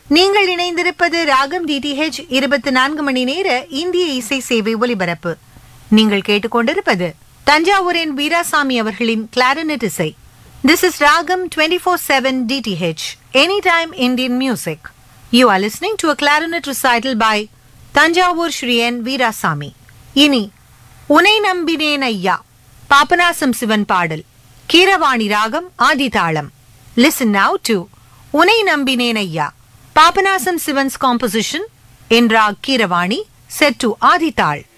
நீங்கள் இணைந்திருப்பது ராகம் டிடிஹெச் இருபத்தி நான்கு மணி நேர இந்திய இசை சேவை ஒலிபரப்பு நீங்கள் கேட்டுக்கொண்டிருப்பது தஞ்சாவூரின் வீராசாமி அவர்களின் கிளாரினட் இசை this is Raagam twenty four seven DTH any time Indian music you are listening to a clarinet recital by Thanjavur Shri N Veeraswamy இனி உனை நம்பினேன் ஐயா பாபநாசம் சிவன் பாடல் கீரவாணி ராகம் ஆதிதாளம் லிசன் நவ் டு உனை நம்பினேன் ஐயா Papanasam Sivan's composition in raag Keeravani set to ஆதிதாள்